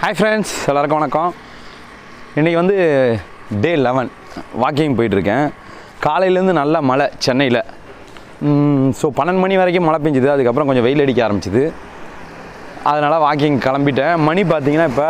hi friends எல்லாருக்கும் வணக்கம் இன்றைக்கி வந்து டே லெவன் வாக்கிங் போயிட்டுருக்கேன் காலையிலேருந்து நல்ல மழை சென்னையில் ஸோ பன்னெண்டு மணி வரைக்கும் மழை பெஞ்சுது அதுக்கப்புறம் கொஞ்சம் வெயில் அடிக்க ஆரம்பிச்சுது அதனால் வாக்கிங் கிளம்பிட்டேன் மணி பார்த்தீங்கன்னா இப்போ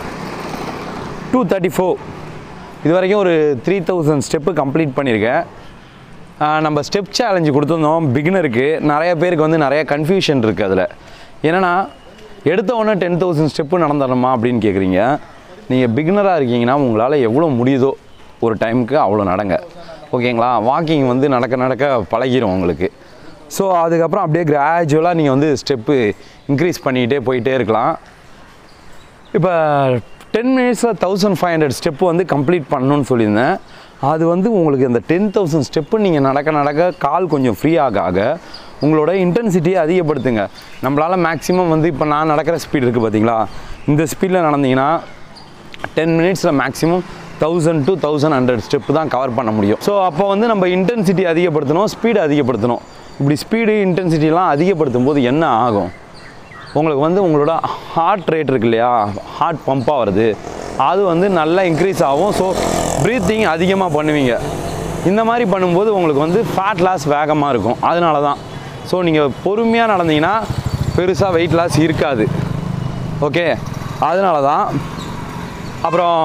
டூ தேர்ட்டி ஃபோர் இது வரைக்கும் ஒரு த்ரீ தௌசண்ட் ஸ்டெப்பு கம்ப்ளீட் பண்ணியிருக்கேன் ஆஹ் நம்ம ஸ்டெப் சேலஞ்சு கொடுத்துருந்தோம் பிகினருக்கு நிறைய பேருக்கு வந்து நிறைய கன்ஃபியூஷன் இருக்குது அதில் என்னென்னா எடுத்த உடனே டென் தௌசண்ட் ஸ்டெப்பு நடந்துடணுமா அப்படின்னு கேட்குறீங்க நீங்கள் பிகினராக இருக்கீங்கன்னா உங்களால் எவ்வளோ முடியுதோ ஒரு டைமுக்கு அவ்வளோ நடங்க ஓகேங்களா வாக்கிங் வந்து நடக்க நடக்க பழகிரும் உங்களுக்கு ஸோ அதுக்கப்புறம் அப்படியே கிராஜுவலாக நீங்கள் வந்து ஸ்டெப்பு இன்க்ரீஸ் பண்ணிக்கிட்டே போயிட்டே இருக்கலாம் இப்போ டென் மினிட்ஸில் தௌசண்ட் ஃபைவ் ஹண்ட்ரட் ஸ்டெப்பு வந்து கம்ப்ளீட் பண்ணணும்னு சொல்லியிருந்தேன் அது வந்து உங்களுக்கு அந்த டென் தௌசண்ட் ஸ்டெப்பு நீங்கள் நடக்க நடக்க கால் கொஞ்சம் ஃப்ரீ ஆக ஆக உங்களோட இன்டென்சிட்டியை அதிகப்படுத்துங்க நம்மளால் மேக்ஸிமம் வந்து இப்போ நான் நடக்கிற ஸ்பீட் இருக்குது பார்த்தீங்களா இந்த ஸ்பீடில் நடந்தீங்கன்னா டென் மினிட்ஸில் maximum thousand to thousand hundred step தான் கவர் பண்ண முடியும் ஸோ அப்போ வந்து நம்ம இன்டென்சிட்டி அதிகப்படுத்தணும் ஸ்பீடு அதிகப்படுத்தணும் இப்படி ஸ்பீடு இன்டென்சிட்டிலாம் அதிகப்படுத்தும் போது என்ன ஆகும் உங்களுக்கு வந்து உங்களோட ஹார்ட் ரேட் இருக்கு இல்லையா ஹார்ட் பம்பாக வருது அது வந்து நல்லா இன்க்ரீஸ் ஆகும் ஸோ ப்ரீத்திங் அதிகமாக பண்ணுவீங்க இந்த மாதிரி பண்ணும்போது உங்களுக்கு வந்து ஃபேட் லாஸ் வேகமாக இருக்கும் அதனால தான் ஸோ நீங்கள் பொறுமையாக நடந்தீங்கன்னா பெருசாக வெயிட் லாஸ் இருக்காது ஓகே அதனால தான் அப்புறம்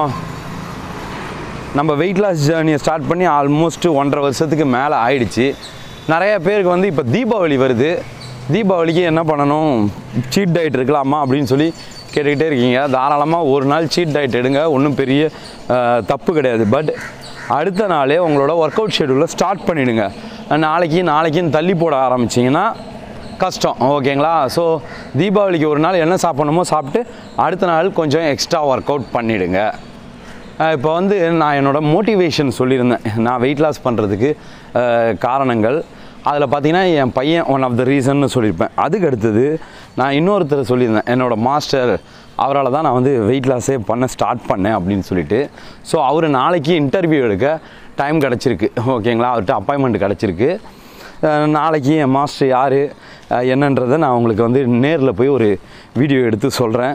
நம்ம வெயிட் லாஸ் ஜேர்னியை ஸ்டார்ட் பண்ணி ஆல்மோஸ்ட் ஒன்றரை வருஷத்துக்கு மேலே ஆயிடுச்சு நிறைய பேருக்கு வந்து இப்போ தீபாவளி வருது தீபாவளிக்கு என்ன பண்ணணும் சீட் டயட் இருக்கலாமா அப்படின்னு சொல்லி கேட்டுக்கிட்டே இருக்கீங்க தாராளமாக ஒரு நாள் சீட் டயட் எடுங்க ஒன்றும் பெரிய அஹ், தப்பு கிடையாது பட் அடுத்த நாளே உங்களோட ஒர்க் அவுட் ஷெடியூலை ஸ்டார்ட் பண்ணிவிடுங்க நாளைக்கு நாளைக்குன்னு தள்ளி போட ஆரம்பிச்சிங்கன்னா கஷ்டம் ஓகேங்களா ஸோ தீபாவளிக்கு ஒரு நாள் என்ன சாப்பிடணுமோ சாப்பிட்டு அடுத்த நாள் கொஞ்சம் எக்ஸ்ட்ரா ஒர்க் அவுட் பண்ணிவிடுங்க இப்போ வந்து நான் என்னோடய மோட்டிவேஷன் சொல்லியிருந்தேன் நான் வெயிட் லாஸ் பண்ணுறதுக்கு காரணங்கள் அதில் பார்த்தீங்கன்னா என் பையன் ஒன் ஆஃப் த ரீசன்னு சொல்லியிருப்பேன் அதுக்கு அடுத்தது நான் இன்னொருத்தர் சொல்லியிருந்தேன் என்னோடய மாஸ்டர் அவரால் தான் நான் வந்து வெயிட் லாஸே பண்ண ஸ்டார்ட் பண்ணேன் அப்படின்னு சொல்லிட்டு ஸோ அவர் நாளைக்கு இன்டர்வியூ எடுக்க டைம் கிடச்சிருக்கு ஓகேங்களா அவர்கிட்ட அப்பாயின்மெண்ட் கிடச்சிருக்கு அஹ் நாளைக்கு என் மாஸ்டர் யார் என்னன்றதை நான் உங்களுக்கு வந்து நேரில் போய் ஒரு வீடியோ எடுத்து சொல்கிறேன்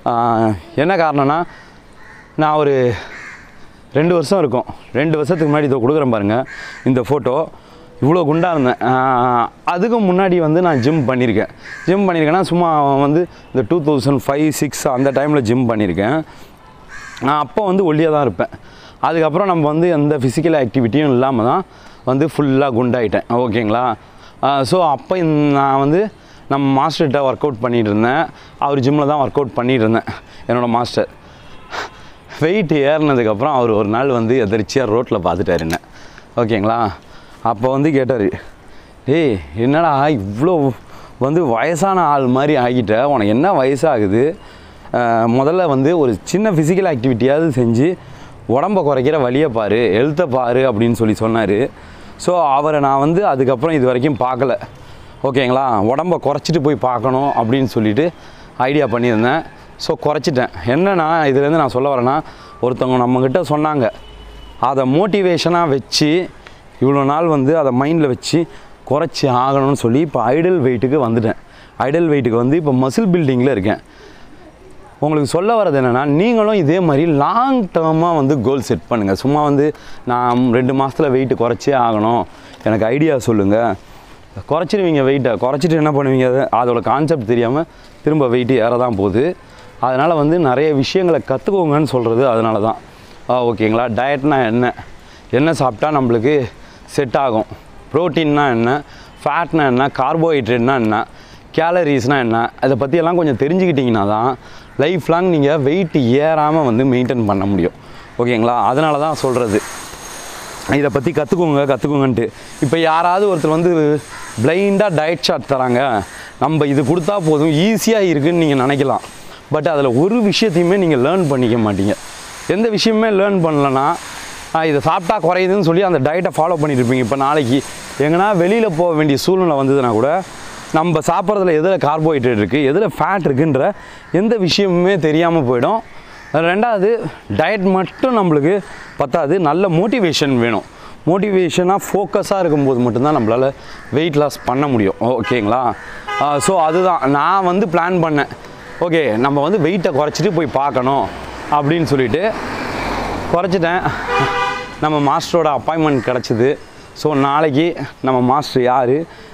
என்ன காரணம்னா நான் ஒரு ரெண்டு வருஷம் இருக்கும் ரெண்டு வருஷத்துக்கு முன்னாடி இதை கொடுக்குறேன் பாருங்கள் இந்த ஃபோட்டோ இவ்வளோ குண்டாக இருந்தேன் ஆஹ் அதுக்கு முன்னாடி வந்து நான் ஜிம் பண்ணியிருக்கேன் ஜிம் பண்ணியிருக்கேன்னா சும்மா வந்து இந்த டூ தௌசண்ட் ஃபைவ் சிக்ஸ் அந்த டைமில் ஜிம் பண்ணியிருக்கேன் நான் அப்போ வந்து ஒல்லியாக தான் இருப்பேன் அதுக்கப்புறம் நம்ம வந்து எந்த ஃபிசிக்கல் ஆக்டிவிட்டியும் இல்லாமல் தான் வந்து ஃபுல்லாக குண்டாயிட்டேன் ஓகேங்களா ஸோ அப்போ இந்த- நான் வந்து நம்ம மாஸ்டர்கிட்ட ஒர்க் அவுட் பண்ணிகிட்டு இருந்தேன் அவர் ஜிம்மில் தான் ஒர்க் அவுட் பண்ணிகிட்டு இருந்தேன் என்னோடய மாஸ்டர் வெயிட் ஏறினதுக்கப்புறம் அவர் ஒரு நாள் வந்து எதிர்ச்சியாக ரோட்டில் பார்த்துட்டாரு என்ன ஓகேங்களா அப்போ வந்து கேட்டார் ஏய் என்னடா இவ்வளோ வந்து வயசான ஆள் மாதிரி ஆகிட்ட உனக்கு என்ன வயசாகுது அஹ் முதல்ல வந்து ஒரு சின்ன ஃபிசிக்கல் ஆக்டிவிட்டியாவது செஞ்சு உடம்ப குறைக்கிற வழியை பாரு ஹெல்த்தை பாரு அப்படின்னு சொல்லி சொன்னார் ஸோ அவரை நான் வந்து அதுக்கப்புறம் இது வரைக்கும் பார்க்கல ஓகேங்களா உடம்ப குறைச்சிட்டு போய் பார்க்கணும் அப்படின்னு சொல்லிட்டு ஐடியா பண்ணியிருந்தேன் ஸோ குறைச்சிட்டேன் என்னன்னா இதுலேருந்து நான் சொல்ல வரேன்னா ஒருத்தவங்க நம்மக்கிட்ட சொன்னாங்க அதை மோட்டிவேஷனாக வச்சு இவ்வளோ நாள் வந்து அதை மைண்டில் வச்சு குறைச்சி ஆகணும்னு சொல்லி இப்போ ஐடல் வெயிட்டுக்கு வந்துட்டேன் ஐடல் வெயிட்டுக்கு வந்து இப்போ மசில் பில்டிங்கில் இருக்கேன் உங்களுக்கு சொல்ல வர்றது என்னென்னா நீங்களும் இதே மாதிரி லாங் டேர்மாக வந்து கோல் செட் பண்ணுங்கள் சும்மா வந்து நான் ரெண்டு மாதத்தில் வெயிட் குறைச்சே ஆகணும் எனக்கு ஐடியா சொல்லுங்கள் குறைச்சிடுவீங்க வெயிட்டை குறைச்சிட்டு என்ன பண்ணுவீங்க அது அதோட கான்செப்ட் தெரியாமல் திரும்ப வெயிட் ஏற தான் போகுது அதனால் வந்து நிறைய விஷயங்களை கற்றுக்கோங்கன்னு சொல்கிறது அதனால தான் ஆ, ஓகேங்களா டயட்னா என்ன என்ன சாப்பிட்டா நம்மளுக்கு செட் ஆகும் ப்ரோட்டீன்னா என்ன ஃபேட்னா என்ன கார்போஹைட்ரேட்னா என்ன கேலரிஸ்னால் என்ன அதை பற்றியெல்லாம் கொஞ்சம் தெரிஞ்சுக்கிட்டிங்கன்னா தான் லைஃப் லாங் நீங்கள் வெயிட் ஏறாமல் வந்து மெயின்டைன் பண்ண முடியும் ஓகேங்களா அதனால தான் சொல்கிறது இதை பற்றி கற்றுக்கோங்க கற்றுக்கோங்கன்ட்டு இப்போ யாராவது ஒருத்தர் வந்து பிளைண்டாக டயட் சார்ட் தராங்க நம்ம இது கொடுத்தா போதும் ஈஸியாக இருக்குன்னு நீங்கள் நினைக்கலாம் பட் அதில் ஒரு விஷயத்தையுமே நீங்கள் லேர்ன் பண்ணிக்க மாட்டீங்க எந்த விஷயமே லேர்ன் பண்ணலன்னா ஆ, இதை சாப்பிட்டா குறையுதுன்னு சொல்லி அந்த டயட்டை ஃபாலோ பண்ணிட்டு இருப்பீங்க இப்போ நாளைக்கு எங்கன்னா வெளியில் போக வேண்டிய சூழ்நிலை வந்ததுன்னா கூட நம்ம சாப்பிட்றதுல எதில் கார்போஹைட்ரேட் இருக்குது எதில் ஃபேட் இருக்குன்ற எந்த விஷயமுமே தெரியாமல் போயிடும் ரெண்டாவது டயட் மட்டும் நம்மளுக்கு பத்தாது நல்ல மோட்டிவேஷன் வேணும் மோட்டிவேஷனாக ஃபோக்கஸாக இருக்கும்போது மட்டும்தான் நம்மளால் வெயிட் லாஸ் பண்ண முடியும் ஓகேங்களா ஸோ அதுதான் நான் வந்து பிளான் பண்ணேன் ஓகே நம்ம வந்து வெயிட்டை குறைச்சிட்டு போய் பார்க்கணும் அப்படின்னு சொல்லிட்டு குறைச்சிட்டேன் நம்ம மாஸ்டரோட அப்பாயின்மெண்ட் கிடச்சிது ஸோ நாளைக்கு நம்ம மாஸ்டர் யார்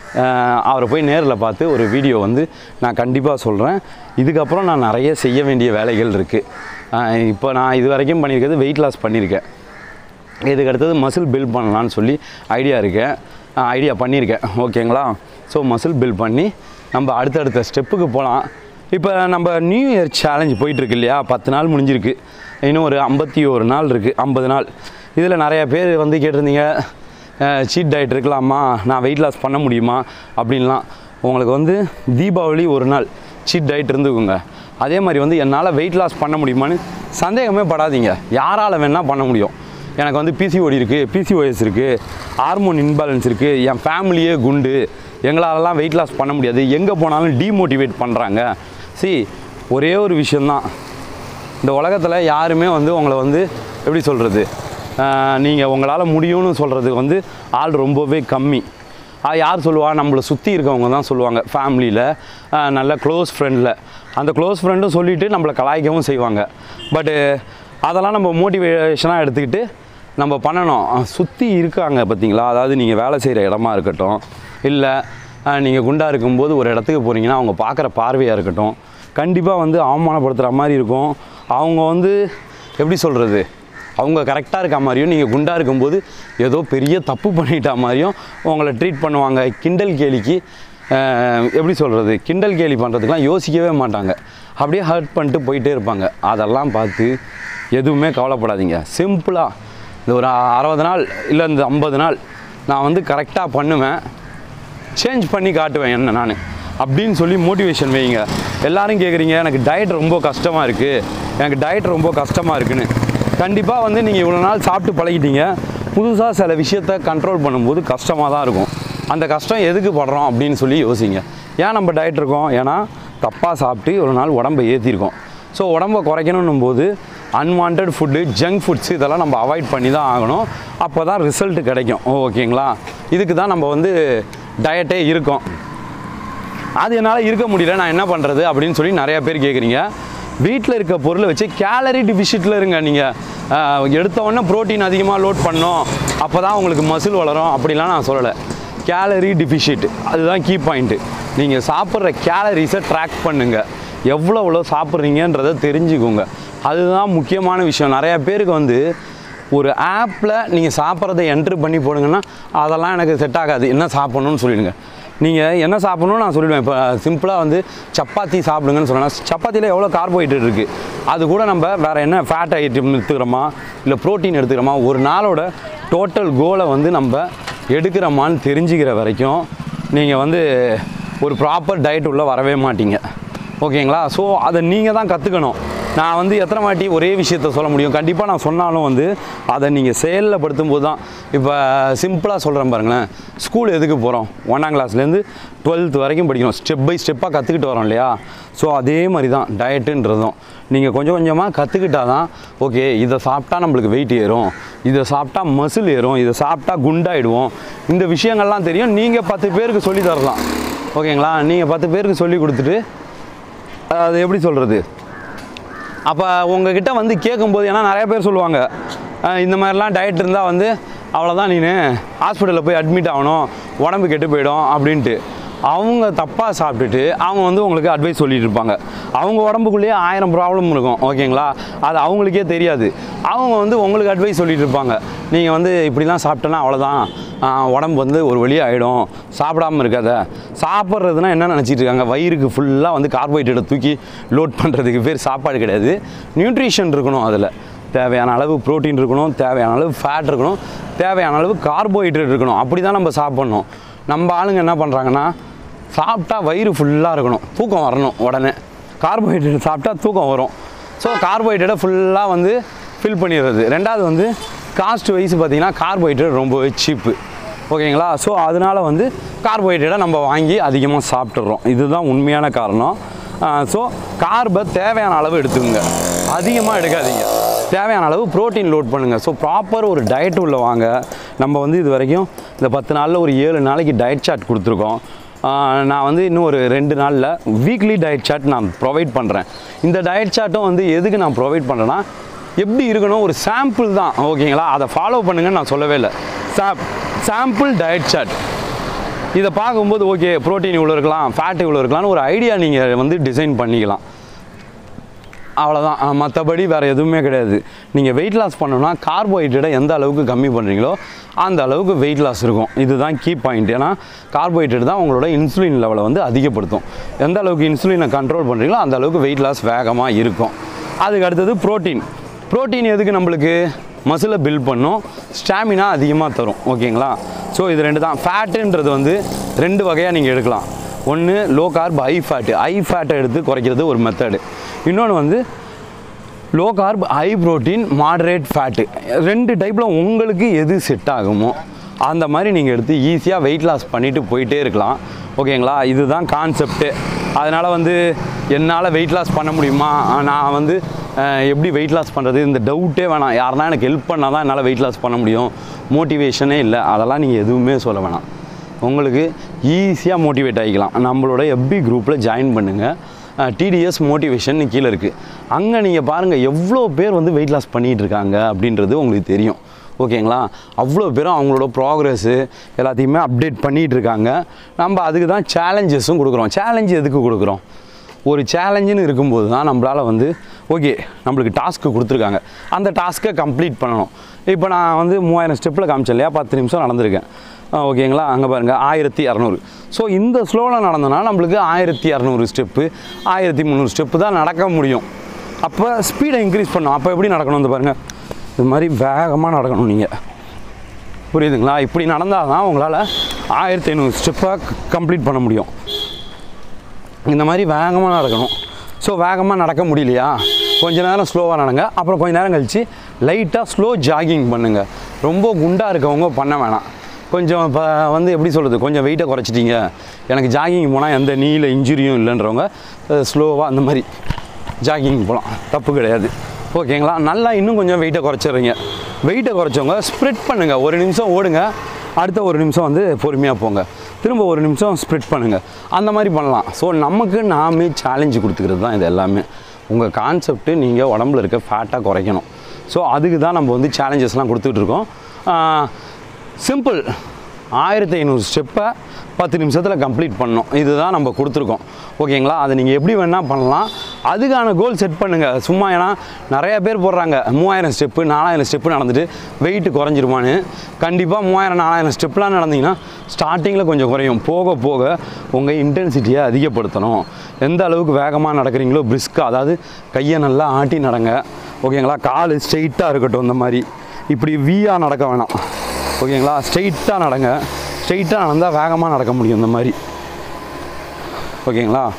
அவரை போய் நேரில் பார்த்து ஒரு வீடியோ வந்து நான் கண்டிப்பாக சொல்கிறேன் இதுக்கப்புறம் நான் நிறைய செய்ய வேண்டிய வேலைகள் இருக்குது இப்போ நான் இது வரைக்கும் பண்ணியிருக்கிறது வெயிட் லாஸ் பண்ணியிருக்கேன் இதுக்கு அடுத்தது மசில் பில்ட் பண்ணலான்னு சொல்லி ஐடியா இருக்கேன் ஐடியா பண்ணியிருக்கேன் ஓகேங்களா ஸோ மசில் பில்ட் பண்ணி நம்ம அடுத்தடுத்த ஸ்டெப்புக்கு போகலாம் இப்போ நம்ம நியூ இயர் சேலஞ்ச் போயிட்டுருக்கு இல்லையா பத்து நாள் முடிஞ்சிருக்கு இன்னும் ஒரு ஐம்பத்தி ஒரு நாள் இருக்குது ஐம்பது நாள் இதில் நிறைய பேர் வந்து கேட்டிருந்தீங்க சீட் டயட் இருக்கலாமா நான் வெயிட் லாஸ் பண்ண முடியுமா அப்படின்லாம் உங்களுக்கு வந்து தீபாவளி ஒரு நாள் சீட் டயட் இருந்துக்குங்க அதே மாதிரி வந்து என்னால் வெயிட் லாஸ் பண்ண முடியுமான்னு சந்தேகமே படாதீங்க யாரால் வேணால் பண்ண முடியும் எனக்கு வந்து பிசிஓடி இருக்குது பிசிஓஎஸ் இருக்குது ஹார்மோன் இன்பேலன்ஸ் இருக்குது என் ஃபேமிலியே குண்டு எங்களாலலாம் வெயிட் லாஸ் பண்ண முடியாது எங்கே போனாலும் டீமோட்டிவேட் பண்ணுறாங்க சி ஒரே ஒரு விஷயந்தான் இந்த உலகத்தில் யாருமே வந்து உங்களை வந்து எப்படி சொல்கிறது நீங்கள் உங்களால் முடியும்னு சொல்கிறது வந்து ஆள் ரொம்பவே கம்மி அது யார் சொல்லுவா நம்மளை சுற்றி இருக்கவங்க தான் சொல்லுவாங்க ஃபேமிலியில் நல்ல க்ளோஸ் ஃப்ரெண்டில் அந்த க்ளோஸ் ஃப்ரெண்டும் சொல்லிவிட்டு நம்மளை கலாய்க்கவும் செய்வாங்க பட்டு அதெல்லாம் நம்ம மோட்டிவேஷனாக எடுத்துக்கிட்டு நம்ம பண்ணணும் சுற்றி இருக்காங்க பார்த்தீங்களா அதாவது நீங்கள் வேலை செய்கிற இடமா இருக்கட்டும் இல்லை நீங்கள் குண்டாக இருக்கும்போது ஒரு இடத்துக்கு போகிறீங்கன்னா அவங்க பார்க்குற பார்வையாக இருக்கட்டும் கண்டிப்பாக வந்து அவமானப்படுத்துகிற மாதிரி இருக்கும் அவங்க வந்து எப்படி சொல்கிறது அவங்க கரெக்டாக இருக்க மாதிரியும் நீங்கள் குண்டாக இருக்கும்போது ஏதோ பெரிய தப்பு பண்ணிட்டா மாதிரியும் உங்களை ட்ரீட் பண்ணுவாங்க கிண்டல் கேலிக்கு அஹ், எப்படி சொல்கிறது கிண்டல் கேலி பண்ணுறதுக்கெலாம் யோசிக்கவே மாட்டாங்க அப்படியே ஹர்ட் பண்ணிட்டு போயிட்டே இருப்பாங்க அதெல்லாம் பார்த்து எதுவுமே கவலைப்படாதீங்க சிம்பிளாக இந்த ஒரு அறுபது நாள் இல்லை இந்த ஐம்பது நாள் நான் வந்து கரெக்டாக பண்ணுவேன் சேஞ்ச் பண்ணி காட்டுவேன் என்ன நான் அப்படின்னு சொல்லி மோட்டிவேஷன் வைங்க எல்லாரும் கேட்குறீங்க எனக்கு டயட் ரொம்ப கஷ்டமாக இருக்குது எனக்கு டயட் ரொம்ப கஷ்டமாக இருக்குன்னு கண்டிப்பாக வந்து நீங்கள் இவ்வளோ நாள் சாப்பிட்டு பழகிட்டீங்க புதுசாக சில விஷயத்த கண்ட்ரோல் பண்ணும்போது கஷ்டமாக தான் இருக்கும் அந்த கஷ்டம் எதுக்கு படுறோம் அப்படின்னு சொல்லி யோசிங்க ஏன் நம்ம டயட் இருக்கோம் ஏன்னா தப்பாக சாப்பிட்டு இவ்வளோ நாள் உடம்பை ஏற்றிருக்கோம் ஸோ உடம்பை குறைக்கணும் போது அன்வான்ட் ஃபுட்டு ஜங்க் ஃபுட்ஸ் இதெல்லாம் நம்ம அவாய்ட் பண்ணி தான் ஆகணும் அப்போ தான் ரிசல்ட் கிடைக்கும் ஓகேங்களா இதுக்கு தான் நம்ம வந்து டயட்டே இருக்கோம் அது என்னால் இருக்க முடியல நான் என்ன பண்ணுறது அப்படின்னு சொல்லி நிறைய பேர் கேட்குறீங்க வீட்டில் இருக்க பொருளை வச்சு கேலரி டிஃபிஷிட்டில் இருங்க நீங்கள் எடுத்த உடனே ப்ரோட்டீன் அதிகமாக லோட் பண்ணோம் அப்போ தான் உங்களுக்கு மசில் வளரும் அப்படிலாம் நான் சொல்லலை கேலரி டிஃபிஷிட் அதுதான் கீ பாயிண்ட்டு நீங்கள் சாப்பிட்ற கேலரிஸை ட்ராக் பண்ணுங்கள் எவ்வளோ எவ்வளோ சாப்பிட்றீங்கன்றதை தெரிஞ்சுக்கோங்க அதுதான் முக்கியமான விஷயம் நிறையா பேருக்கு வந்து ஒரு ஆப்பில் நீங்கள் சாப்பிட்றத என்ட்ரு பண்ணி போடுங்கன்னா அதெல்லாம் எனக்கு செட் ஆகாது என்ன சாப்பிட்ணுன்னு சொல்லிடுங்க நீங்கள் என்ன சாப்பிட்ணும்னு நான் சொல்லிடுவேன் இப்போ சிம்பிளாக வந்து சப்பாத்தி சாப்பிடுங்கன்னு சொன்னால் சப்பாத்தியில் எவ்வளோ கார்போஹைட்ரேட் இருக்குது அது கூட நம்ம வேறு என்ன ஃபேட் ஐட்டம் எடுத்துக்கிறோமா இல்லை ப்ரோட்டீன் எடுத்துக்கிறோமா ஒரு நாளோட டோட்டல் கோலை வந்து நம்ம எடுக்கிறோமான்னு தெரிஞ்சுக்கிற வரைக்கும் நீங்கள் வந்து ஒரு ப்ராப்பர் டயட் உள்ள வரவே மாட்டீங்க ஓகேங்களா ஸோ அதை நீங்கள் தான் கற்றுக்கணும் நான் வந்து எத்தனை வாட்டி ஒரே விஷயத்த சொல்ல முடியும் கண்டிப்பாக நான் சொன்னாலும் வந்து அதை நீங்கள் செயலில் படுத்தும் போது தான் இப்போ சிம்பிளாக சொல்கிறேன் பாருங்களேன் ஸ்கூல் எதுக்கு போகிறோம் ஒன்றாம் கிளாஸ்லேருந்து டுவெல்த் வரைக்கும் படிக்கணும் ஸ்டெப் பை ஸ்டெப்பாக கற்றுக்கிட்டு வரோம் இல்லையா ஸோ அதே மாதிரி தான் டயட்டுன்றதும் நீங்கள் கொஞ்சம் கொஞ்சமாக கற்றுக்கிட்டா தான் ஓகே இதை சாப்பிட்டா நம்மளுக்கு வெயிட் ஏறும் இதை சாப்பிட்டா மசில் ஏறும் இதை சாப்பிட்டா குண்டாயிடுவோம் இந்த விஷயங்கள்லாம் தெரியும் நீங்கள் பத்து பேருக்கு சொல்லி தரலாம் ஓகேங்களா நீங்கள் பத்து பேருக்கு சொல்லி கொடுத்துட்டு அது எப்படி சொல்கிறது அப்போ உங்ககிட்ட வந்து கேட்கும்போது ஏன்னா நிறைய பேர் சொல்லுவாங்க "அஹ், இந்த மாதிரிலாம் டயட் இருந்தால் வந்து அவ்வளோதான் நீ ஹாஸ்பிட்டலில் போய் அட்மிட் ஆகணும் உடம்பு கெட்டு போயிடும் அப்படின்ட்டு அவங்க தப்பாக சாப்பிட்டுட்டு அவங்க வந்து உங்களுக்கு அட்வைஸ் சொல்லிட்டு இருப்பாங்க அவங்க உடம்புக்குள்ளேயே ஆயிரம் ப்ராப்ளம் இருக்கும் ஓகேங்களா அது அவங்களுக்கே தெரியாது அவங்க வந்து உங்களுக்கு அட்வைஸ் சொல்லிட்டு இருப்பாங்க நீங்கள் வந்து இப்படிலாம் சாப்பிட்டேன்னா அவ்வளோதான் ஆஹ், உடம்பு வந்து ஒரு வழி ஆகிடும் சாப்பிடாம இருக்காத சாப்பிட்றதுனா என்ன நினச்சிட்டு இருக்காங்க வயிறுக்கு ஃபுல்லாக வந்து கார்போஹைட்ரேட்டை தூக்கி லோட் பண்ணுறதுக்கு பேர் சாப்பாடு கிடையாது நியூட்ரிஷன் இருக்கணும் அதில் தேவையான அளவு புரோட்டீன் இருக்கணும் தேவையான அளவு ஃபேட் இருக்கணும் தேவையான அளவு கார்போஹைட்ரேட் இருக்கணும் அப்படி தான் நம்ம சாப்பிட்ணும் நம்ம ஆளுங்க என்ன பண்ணுறாங்கன்னா சாப்பிட்டா வயிறு ஃபுல்லாக இருக்கணும் தூக்கம் வரணும் உடனே கார்போஹைட்ரேட் சாப்பிட்டா தூக்கம் வரும் ஸோ கார்போஹைட்ரேட்டை ஃபுல்லாக வந்து ஃபில் பண்ணிடுறது ரெண்டாவது வந்து காஸ்ட் வைஸ் பார்த்தீங்கன்னா கார்போஹைட்ரேட் ரொம்பவே சீப்பு ஓகேங்களா ஸோ அதனால வந்து கார்போஹைட்ரேட்டை நம்ம வாங்கி அதிகமாக சாப்பிட்றோம் இதுதான் உண்மையான காரணம் ஸோ கார்பை தேவையான அளவு எடுத்துக்கோங்க அதிகமாக எடுக்காதீங்க தேவையான அளவு புரோட்டீன் லோட் பண்ணுங்கள் ஸோ ப்ராப்பர் ஒரு டயட் உள்ள வாங்க நம்ம வந்து இது வரைக்கும் இந்த பத்து நாளில் ஒரு ஏழு நாளைக்கு டயட் சார்ட் கொடுத்துருக்கோம் ஆஹ், நான் வந்து இன்னும் ஒரு ரெண்டு நாளில் வீக்லி டயட் சார்ட் நான் ப்ரொவைட் பண்ணுறேன் இந்த டயட் சார்ட்டும் வந்து எதுக்கு நான் ப்ரொவைட் பண்ணுறேன்னா எப்படி இருக்கணும் ஒரு சாம்பிள் தான் ஓகேங்களா அதை ஃபாலோ பண்ணுங்கன்னு நான் சொல்லவே இல்லை சாப் சாம்பிள் டயட் சார்ட் இதை பார்க்கும்போது ஓகே ப்ரோட்டீன் இவ்வளோ இருக்கலாம் ஃபேட் இவ்வளோ இருக்கலாம்னு ஒரு ஐடியா நீங்கள் வந்து டிசைன் பண்ணிக்கலாம் அவ்வளோதான் மற்றபடி வேறு எதுவுமே கிடையாது நீங்கள் வெயிட் லாஸ் பண்ணணும்னா கார்போஹைட்ரேட்டை எந்த அளவுக்கு கம்மி பண்ணுறீங்களோ அந்த அளவுக்கு வெயிட் லாஸ் இருக்கும் இதுதான் கீ பாயிண்ட் ஏன்னா கார்போஹைட்ரேட் தான் உங்களோட இன்சுலின் லெவலை வந்து அதிகப்படுத்தும் எந்த அளவுக்கு இன்சுலினை கண்ட்ரோல் பண்ணுறீங்களோ அந்த அளவுக்கு வெயிட் லாஸ் வேகமாக இருக்கும் அதுக்கு அடுத்தது ப்ரோட்டீன் ப்ரோட்டீன் எதுக்கு நம்மளுக்கு மசிலை பில்ட் பண்ணும் ஸ்டாமினா அதிகமாக தரும் ஓகேங்களா ஸோ இது ரெண்டு தான் ஃபேட்டுன்றது வந்து ரெண்டு வகையாக நீங்கள் எடுக்கலாம் ஒன்று low carb high fat high ஃபேட்டை எடுத்து குறைக்கிறது ஒரு மெத்தடு இன்னொன்று வந்து low carb high protein moderate fat ரெண்டு டைப்பில் உங்களுக்கு எது செட் ஆகுமோ அந்த மாதிரி நீங்கள் எடுத்து ஈஸியாக வெயிட் லாஸ் பண்ணிட்டு போயிட்டே இருக்கலாம் ஓகேங்களா இதுதான் கான்செப்ட்டு அதனால் வந்து என்னால் வெயிட் லாஸ் பண்ண முடியுமா நான் வந்து அஹ், எப்படி வெயிட் லாஸ் பண்ணுறது இந்த டவுட்டே வேணாம் யாருனா எனக்கு ஹெல்ப் பண்ணால் தான் என்னால் வெயிட் லாஸ் பண்ண முடியும் மோட்டிவேஷனே இல்லை அதெல்லாம் நீங்கள் எதுவுமே சொல்ல வேணாம் உங்களுக்கு ஈஸியாக மோட்டிவேட் ஆகிக்கலாம் நம்மளோட எஃபி குரூப்பில் ஜாயின் பண்ணுங்கள் டிடிஎஸ் மோட்டிவேஷன் கீழே இருக்குது அங்கே நீங்கள் பாருங்கள் எவ்வளோ பேர் வந்து வெயிட் லாஸ் பண்ணிகிட்டு இருக்காங்க அப்படின்றது உங்களுக்கு தெரியும் ஓகேங்களா அவ்வளோ பேரும் அவங்களோட ப்ராக்ரஸ்ஸு எல்லாத்தையுமே அப்டேட் பண்ணிகிட்டு இருக்காங்க நம்ம அதுக்கு தான் சேலஞ்சஸும் கொடுக்குறோம் சேலஞ்ச் எதுக்கு கொடுக்குறோம் ஒரு சேலஞ்சுன்னு இருக்கும்போது தான் நம்மளால் வந்து ஓகே நம்மளுக்கு டாஸ்க்கு கொடுத்துருக்காங்க அந்த டாஸ்க்கை கம்ப்ளீட் பண்ணணும் இப்போ நான் வந்து மூவாயிரம் ஸ்டெப்பில் காமிச்சேன் இல்லையா பத்து நிமிஷம் நடந்திருக்கேன் ஆ, ஓகேங்களா அங்கே பாருங்கள் ஆயிரத்தி இரநூறு ஸோ இந்த ஸ்லோவில் நடந்தோன்னா நம்மளுக்கு ஆயிரத்தி இரநூறு ஸ்டெப்பு ஆயிரத்தி முந்நூறு ஸ்டெப்பு தான் நடக்க முடியும் அப்போ ஸ்பீடை இன்க்ரீஸ் பண்ணணும் அப்போ எப்படி நடக்கணும் இந்த பாருங்கள் இது மாதிரி வேகமாக நடக்கணும் நீங்கள் புரியுதுங்களா இப்படி நடந்தால் தான் உங்களால் ஆயிரத்தி ஐநூறு ஸ்டெப்பாக கம்ப்ளீட் பண்ண முடியும் இந்த மாதிரி வேகமாக நடக்கணும் ஸோ வேகமாக நடக்க முடியலையா கொஞ்ச நேரம் ஸ்லோவாக நடங்க அப்புறம் கொஞ்ச நேரம் கழித்து லைட்டாக ஸ்லோ ஜாகிங் பண்ணுங்கள் ரொம்ப குண்டாக இருக்கவங்க பண்ண வேணாம் கொஞ்சம் இப்போ வந்து எப்படி சொல்கிறது கொஞ்சம் வெயிட்டை குறைச்சிட்டீங்க எனக்கு ஜாகிங் போனால் எந்த நீல இன்ஜுரியும் இல்லைன்றவங்க ஸ்லோவாக அந்த மாதிரி ஜாகிங் போகலாம் தப்பு கிடையாது ஓகேங்களா நல்லா இன்னும் கொஞ்சம் வெயிட்டை குறைச்சிடுறீங்க வெயிட்டை குறைச்சவங்க ஸ்ப்ரிட் பண்ணுங்கள் ஒரு நிமிஷம் ஓடுங்க அடுத்த ஒரு நிமிஷம் வந்து பொறுமையாக போங்க திரும்ப ஒரு நிமிஷம் ஸ்ப்ரிட் பண்ணுங்கள் அந்த மாதிரி பண்ணலாம் ஸோ நமக்கு நாமே சேலஞ்சு கொடுத்துக்கிறது தான் இது எல்லாமே உங்கள் கான்செப்ட்டு நீங்கள் உடம்புல இருக்க ஃபேட்டாக குறைக்கணும் ஸோ அதுக்கு தான் நம்ம வந்து சேலஞ்சஸ்லாம் கொடுத்துட்ருக்கோம் சிம்பிள் ஆயிரத்தி ஐநூறு ஸ்டெப்பை பத்து நிமிஷத்தில் கம்ப்ளீட் பண்ணணும் இதுதான் நம்ம கொடுத்துருக்கோம் ஓகேங்களா அதை நீங்கள் எப்படி வேணால் பண்ணலாம் அதுக்கான கோல் செட் பண்ணுங்கள் சும்மா ஏன்னா நிறைய பேர் போடுறாங்க மூவாயிரம் ஸ்டெப்பு நாலாயிரம் ஸ்டெப்பு நடந்துட்டு வெயிட் குறைஞ்சிருமான்னு கண்டிப்பாக மூவாயிரம் நாலாயிரம் ஸ்டெப்லாம் நடந்தீங்கன்னா ஸ்டார்டிங்கில் கொஞ்சம் குறையும் போக போக உங்கள் இன்டென்சிட்டியை அதிகப்படுத்தணும் எந்த அளவுக்கு வேகமாக நடக்கிறீங்களோ பிரிஸ்காக அதாவது கையை நல்லா ஆட்டி நடங்க ஓகேங்களா கால் ஸ்ட்ரெயிட்டாக இருக்கட்டும் இந்த மாதிரி இப்படி வீயாக நடக்க வேணாம் ஓகேங்களா ஸ்ட்ரெயிட்டாக நடங்க ஸ்ட்ரெயிட்டாக நடந்தால் வேகமாக நடக்க முடியும் இந்த மாதிரி ஓகேங்களா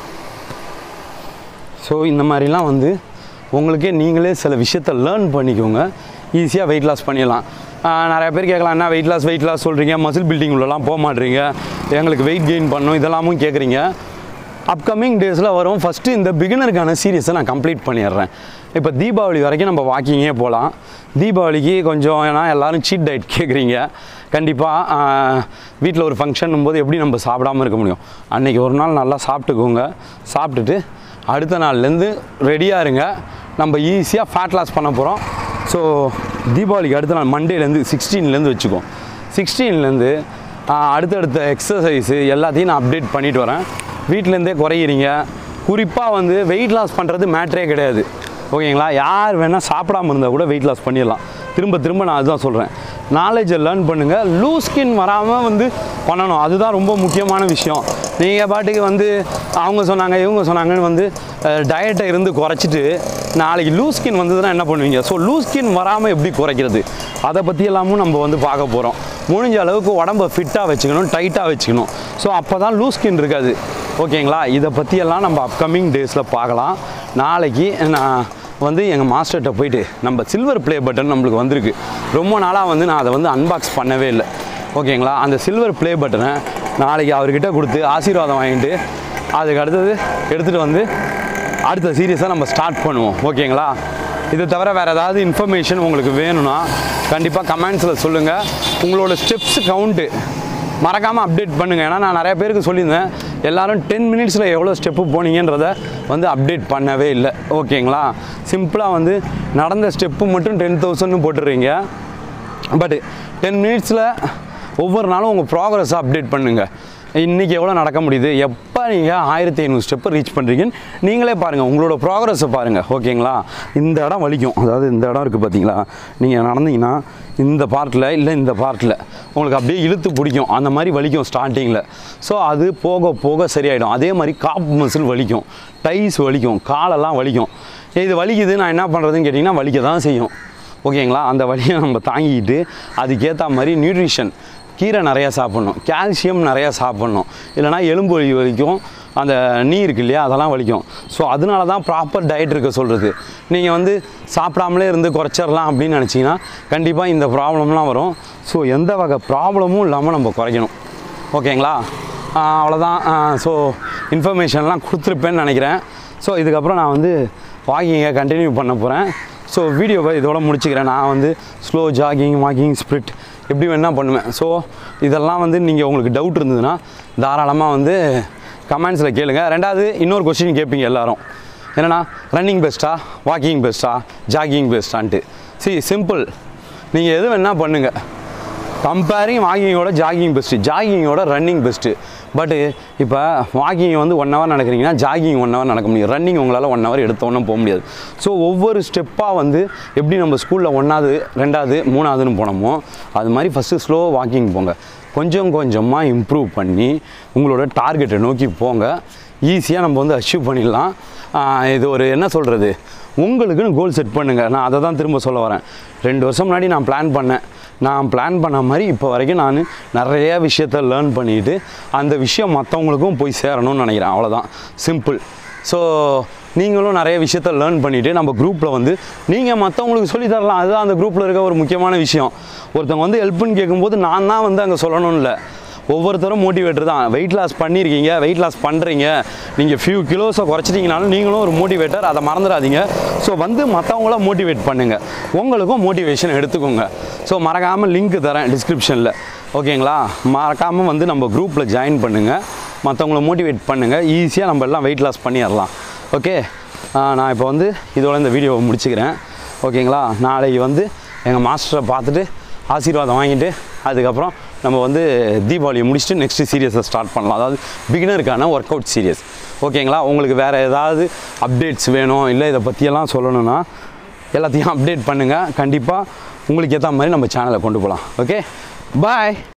ஸோ இந்த மாதிரிலாம் வந்து உங்களுக்கே நீங்களே சில விஷயத்த லேர்ன் பண்ணிக்கோங்க ஈஸியாக வெயிட் லாஸ் பண்ணிடலாம் ஆஹ் நிறைய பேர் கேட்கலாம் என்ன வெயிட் லாஸ் வெயிட் லாஸ் சொல்கிறீங்க மசில் பில்டிங் உள்ளலாம் போக மாட்டீங்க எங்களுக்கு வெயிட் கெயின் பண்ணணும் இதெல்லாமும் கேட்குறீங்க அப்கமிங் டேஸில் வரும் ஃபஸ்ட்டு இந்த பிகினருக்கான சீரியஸை நான் கம்ப்ளீட் பண்ணிடுறேன் இப்போ தீபாவளி வரைக்கும் நம்ம வாக்கிங்கே போகலாம் தீபாவளிக்கு கொஞ்சம் ஏன்னா எல்லோரும் சீட் டயட் கேட்குறீங்க கண்டிப்பாக வீட்டில் ஒரு ஃபங்க்ஷன் போது எப்படி நம்ம சாப்பிடாம இருக்க முடியும் அன்றைக்கி ஒரு நாள் நல்லா சாப்பிட்டுக்கோங்க சாப்பிட்டுட்டு அடுத்த நாள்லேருந்து ரெடியாக இருங்க நம்ம ஈஸியாக ஃபேட் லாஸ் பண்ண போகிறோம் ஸோ தீபாவளிக்கு அடுத்த நாள் மண்டேலேருந்து சிக்ஸ்டீன்லேருந்து வச்சுக்கோ சிக்ஸ்டீன்லேருந்து அடுத்தடுத்த எக்ஸசைஸு எல்லாத்தையும் நான் அப்டேட் பண்ணிட்டு வரேன் வீட்டிலேருந்தே குறையிறீங்க குறிப்பாக வந்து வெயிட் லாஸ் பண்ணுறது மேட்ரே கிடையாது ஓகேங்களா யார் வேணால் சாப்பிடாம இருந்தால் கூட வெயிட் லாஸ் பண்ணிடலாம் திரும்ப திரும்ப நான் அதுதான் சொல்கிறேன் நாலேஜை லேர்ன் பண்ணுங்கள் லூஸ் ஸ்கின் வராமல் வந்து பண்ணணும் அதுதான் ரொம்ப முக்கியமான விஷயம் நீங்கள் பாட்டுக்கு வந்து அவங்க சொன்னாங்க இவங்க சொன்னாங்கன்னு வந்து டயட்டை இருந்து குறைச்சிட்டு நாளைக்கு லூஸ் ஸ்கின் வந்ததுன்னா என்ன பண்ணுவீங்க ஸோ லூஸ் ஸ்கின் வராமல் எப்படி குறைக்கிறது அதை பற்றி எல்லாமும் நம்ம வந்து பார்க்க போகிறோம் முடிஞ்ச அளவுக்கு உடம்பை ஃபிட்டாக வச்சுக்கணும் டைட்டாக வச்சுக்கணும் ஸோ அப்போ தான் லூஸ் ஸ்கின் இருக்காது ஓகேங்களா இதை பற்றியெல்லாம் நம்ம அப்கமிங் டேஸில் பார்க்கலாம் நாளைக்கு நான் வந்து எங்கள் மாஸ்டர்கிட்ட போயிட்டு நம்ம சில்வர் ப்ளே பட்டன் நம்மளுக்கு வந்திருக்கு ரொம்ப நாளாக வந்து நான் அதை வந்து அன்பாக்ஸ் பண்ணவே இல்லை ஓகேங்களா அந்த சில்வர் ப்ளே பட்டனை நாளைக்கு அவர்கிட்ட கொடுத்து ஆசீர்வாதம் வாங்கிட்டு அதுக்கு அடுத்தது எடுத்துகிட்டு வந்து அடுத்த சீரியஸாக நம்ம ஸ்டார்ட் பண்ணுவோம் ஓகேங்களா இது தவிர வேறு ஏதாவது இன்ஃபர்மேஷன் உங்களுக்கு வேணும்னா கண்டிப்பாக கமெண்ட்ஸில் சொல்லுங்கள் உங்களோட ஸ்டெப்ஸ் கவுண்ட்டு மறக்காமல் அப்டேட் பண்ணுங்கள் ஏன்னா நான் நிறைய பேருக்கு சொல்லியிருந்தேன் எல்லாரும் டென் மினிட்ஸில் எவ்வளோ ஸ்டெப்பு போனீங்கன்றத வந்து அப்டேட் பண்ணவே இல்லை ஓகேங்களா சிம்பிளாக வந்து நடந்த ஸ்டெப்பு மட்டும் டென் தௌசண்ட்னு போட்டுடுறீங்க பட் டென் மினிட்ஸில் ஒவ்வொரு நாளும் உங்கள் ப்ராக்ரஸை அப்டேட் பண்ணுங்கள் இன்றைக்கி எவ்வளோ நடக்க முடியுது எப்போ நீங்கள் ஆயிரத்தி ஐநூறு ஸ்டெப்பை ரீச் பண்ணுறீங்கன்னு நீங்களே பாருங்கள் உங்களோட ப்ராக்ரஸை பாருங்கள் ஓகேங்களா இந்த இடம் வலிக்கும் அதாவது இந்த இடம் இருக்குது பார்த்தீங்களா நீங்கள் நடந்தீங்கன்னா இந்த பார்ட்டில் இல்லை இந்த பார்ட்டில் உங்களுக்கு அப்படியே இழுத்து பிடிக்கும் அந்த மாதிரி வலிக்கும் ஸ்டார்டிங்கில் ஸோ அது போக போக சரியாயிடும் அதே மாதிரி காப் மசில் வலிக்கும் டைஸ் வலிக்கும் காலெல்லாம் வலிக்கும் இது வலிக்குது நான் என்ன பண்ணுறதுன்னு கேட்டிங்கன்னா வலிக்க தான் செய்யும் ஓகேங்களா அந்த வழியை நம்ம தாங்கிக்கிட்டு அதுக்கேற்ற மாதிரி நியூட்ரிஷன் கீரை நிறையா சாப்பிட்ணும் கால்சியம் நிறையா சாப்பிட்ணும் இல்லைனா எலும்பு வலி வலிக்கும் அந்த நீ இருக்கு இல்லையா அதெல்லாம் வலிக்கும் ஸோ அதனால தான் ப்ராப்பர் டயட் இருக்க சொல்கிறது நீங்கள் வந்து சாப்பிடாமலே இருந்து குறைச்சிடலாம் அப்படின்னு நினச்சிங்கன்னா கண்டிப்பாக இந்த ப்ராப்ளம்லாம் வரும் ஸோ எந்த வகை ப்ராப்ளமும் இல்லாமல் நம்ம குறைக்கணும் ஓகேங்களா ஆஹ் அவ்வளோதான் ஸோ இன்ஃபர்மேஷன்லாம் கொடுத்துருப்பேன்னு நினைக்கிறேன் ஸோ இதுக்கப்புறம் நான் வந்து வாக்கிங்கை கண்டினியூ பண்ண போகிறேன் ஸோ வீடியோவை இதோட முடிச்சுக்கிறேன் நான் வந்து ஸ்லோ ஜாகிங் வாக்கிங் ஸ்பிரிட் எப்படி வேணால் பண்ணுவேன் ஸோ இதெல்லாம் வந்து நீங்கள் உங்களுக்கு டவுட் இருந்ததுன்னா தாராளமாக வந்து கமெண்ட்ஸில் கேளுங்க ரெண்டாவது இன்னொரு கொஸ்டின் கேட்பீங்க எல்லாரும் என்னென்னா ரன்னிங் பெஸ்ட்டா வாக்கிங் பெஸ்ட்டா ஜாகிங் பெஸ்ட்டான்ட்டு சி சிம்பிள் நீங்கள் எது வேணால் பண்ணுங்கள் கம்பேரிங் வாக்கிங்கோட ஜாகிங் பெஸ்ட்டு ஜாகிங்கோட ரன்னிங் பெஸ்ட்டு பட்டு இப்போ வாக்கிங் வந்து ஒன் ஹவர் நடக்கிறீங்கன்னா ஜாகிங் ஒன் ஹவர் நடக்க முடியும் ரன்னிங் உங்களால் ஒன் ஹவர் எடுத்தோன்னே போக முடியாது ஸோ ஒவ்வொரு ஸ்டெப்பாக வந்து எப்படி நம்ம ஸ்கூலில் ஒன்றாவது ரெண்டாவது மூணாவதுன்னு போனோமோ அது மாதிரி ஃபஸ்ட்டு ஸ்லோ வாக்கிங் போங்க கொஞ்சம் கொஞ்சமாக இம்ப்ரூவ் பண்ணி உங்களோட டார்கெட்டை நோக்கி போங்க ஈஸியாக நம்ம வந்து அச்சீவ் பண்ணிடலாம் ஆஹ் இது ஒரு என்ன சொல்கிறது உங்களுக்குன்னு கோல் செட் பண்ணுங்கள் நான் அதை தான் திரும்ப சொல்ல வரேன் ரெண்டு வருஷம் முன்னாடி நான் பிளான் பண்ணேன் நான் பிளான் பண்ண மாதிரி இப்போ வரைக்கும் நான் நிறைய விஷயத்த லேர்ன் பண்ணிட்டு அந்த விஷயம் மற்றவங்களுக்கும் போய் சேரணும்னு நினைக்கிறேன் அவ்வளோதான் சிம்பிள் ஸோ நீங்களும் நிறைய விஷயத்த லேர்ன் பண்ணிவிட்டு நம்ம குரூப்பில் வந்து நீங்கள் மற்றவங்களுக்கு சொல்லி தரலாம் அதுதான் அந்த குரூப்பில் இருக்க ஒரு முக்கியமான விஷயம் ஒருத்தவங்க வந்து ஹெல்ப்னு கேட்கும்போது நான் தான் வந்து அங்கே சொல்லணும்னு இல்லை ஒவ்வொருத்தரும் மோட்டிவேட்டர் தான் வெயிட் லாஸ் பண்ணியிருக்கீங்க வெயிட் லாஸ் பண்ணுறீங்க நீங்கள் ஃபியூ கிலோஸை குறைச்சிட்டிங்கனாலும் நீங்களும் ஒரு மோட்டிவேட்டர் அதை மறந்துடாதீங்க ஸோ வந்து மற்றவங்கள மோட்டிவேட் பண்ணுங்கள் உங்களுக்கும் மோட்டிவேஷன் எடுத்துக்கோங்க ஸோ மறக்காமல் லிங்க் தரேன் டிஸ்கிரிப்ஷனில் ஓகேங்களா மறக்காமல் வந்து நம்ம குரூப்பில் ஜாயின் பண்ணுங்கள் மற்றவங்கள மோட்டிவேட் பண்ணுங்கள் ஈஸியாக நம்ம எல்லாம் வெயிட் லாஸ் பண்ணிடலாம் ஓகே நான் இப்போ வந்து இதோட இந்த வீடியோவை முடிச்சுக்கிறேன் ஓகேங்களா நாளைக்கு வந்து எங்கள் மாஸ்டரை பார்த்துட்டு ஆசீர்வாதம் வாங்கிட்டு அதுக்கப்புறம் நம்ம வந்து தீபாவளியை முடிச்சுட்டு நெக்ஸ்ட்டு சீரியஸை ஸ்டார்ட் பண்ணலாம் அதாவது பிகினருக்கான ஒர்க் அவுட் சீரியஸ் ஓகேங்களா உங்களுக்கு வேறு ஏதாவது அப்டேட்ஸ் வேணும் இல்லை இதை பற்றியெல்லாம் சொல்லணும்னா எல்லாத்தையும் அப்டேட் பண்ணுங்கள் கண்டிப்பாக உங்களுக்கு ஏற்ற மாதிரி நம்ம சேனலை கொண்டு போகலாம் ஓகே பாய்